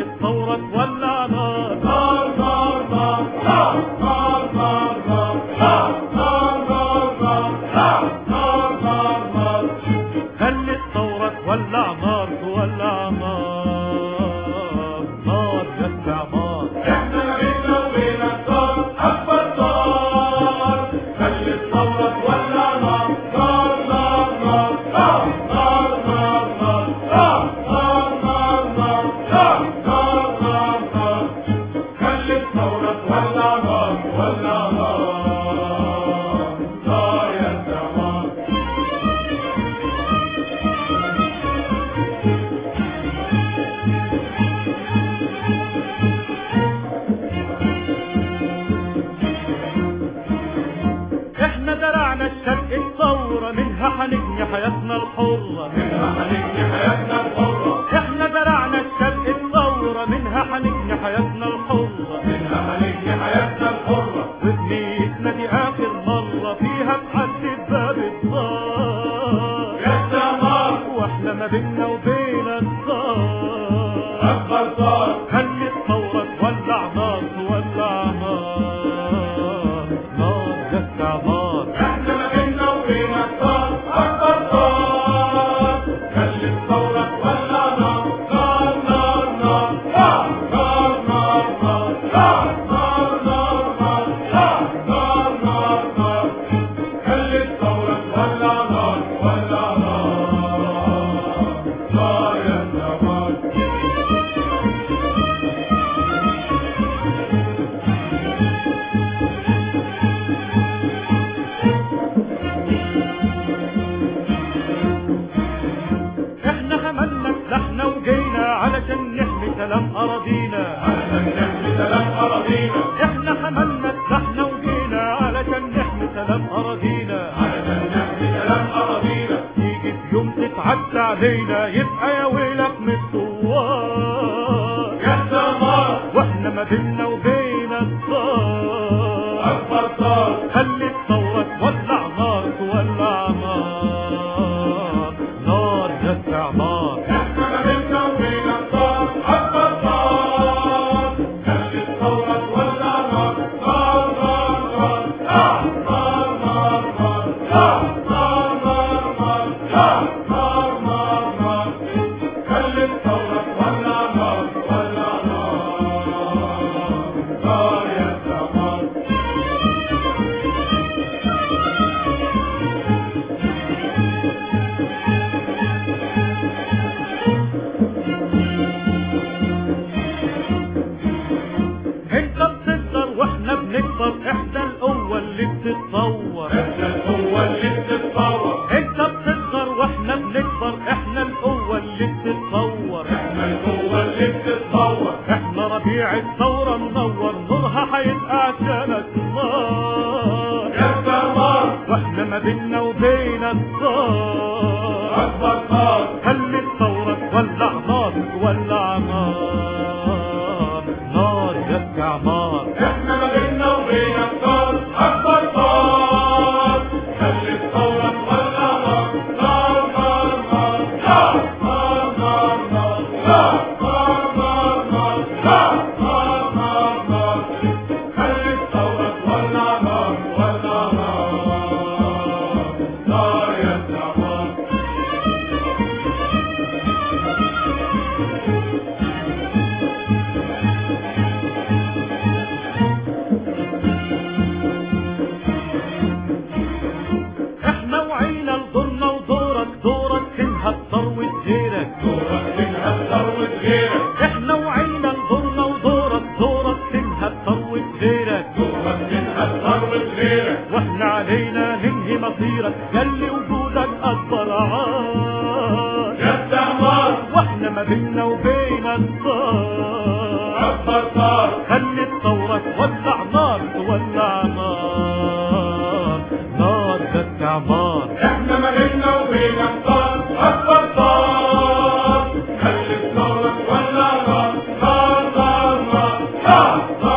الثورة تولع نار نار نار نار نار نار نار نار نار نار نار نار نار نار نار خلي الثورة تولع نار تولع نار نار يا استعمار احنا ما بينا وبين الدار اكبر دار خلي الثورة تولع نار نار نار نار نار نار نار نار نار نار نار نار نار نار نار خلي الثورة تولع نار تولع نار نار يا استعمار احنا درعنا الشرق الثورة منها حنبني حياتنا الحرة منها هنبني حياتنا الحرة احنا درعنا الشرق الثورة منها حنبني حياتنا الحرة منها هنبني حياتنا الحرة وبنيتنا دي اخر مرة فيها تحدد باب الدار يا استعمار واحنا ما بينا وبين الدار اكبر دار خلي الثورة تولع نار تولع نار نار يا استعمار احنا ما بينا وبين الدار اكبر دار خلي الثورة تولع نار نار نار نار نار نار نار نار نار نار نار نار نار نار نار خلي الثورة تولع نار تولع نار نار يا استعمار احنا حملنا سلاحنا وجينا علشان نحمي سلام اراضينا علشان نحمي سلام أراضينا احنا حملنا سلاحنا وجينا علشان نحمي سلام اراضينا علشان نحمي سلام أراضينا تيجي في يوم تتعدى علينا يبقى يا ويلك من الثوار يا استعمار واحنا ما بينا وبين الدار أكبر دار خلي الثورة تولع نار تولع نار نار يا استعمار احنا ما بينا وبين الدار أكبر دار خلي الثورة تولع نار نار نار نار نار نار نار نار نار نار نار نار نار نار نار خلي الثورة تولع نار تولع نار نار يا استعمار انت بتقدر واحنا بنكبر احنا القوة اللي بتتطور احنا القوة اللي بتتطور انت بتقدر واحنا بنكبر احنا القوة اللي بتتطور احنا القوة اللي بتتطور احنا ربيع الثورة منور نورها هيبقى عشانك نار يا استعمار واحنا ما بينا وبين الدار أكبر نار خلي الثورة تولع نار تولع نار نار يا استعمار احنا ما بينا وبين الدار أكبر نار خلي الثورة تولع نار نار نار نار نار نار نار نار نار نار نار نار نار نار نار خلي الثورة تولع نار تولع نار نار يا استعمار احنا وعينا لدورنا ودورك دورك تنهى ثروة غيرك دورك منها ثروة غيرك احنا وعينا لدورنا ودورك دورك تنهى ثروة غيرك دورك منها ثروة غيرك واحنا علينا ننهي مصيرك يلي وجودك اكبر عار يا استعمار واحنا ما بينا وبين الدار أكبر نار خلي الثورة تولع نار تولع نار نار ده استعمار احنا ما بينا وبين الدار أكبر دار خلي الثورة تولع نار نار نار نار نار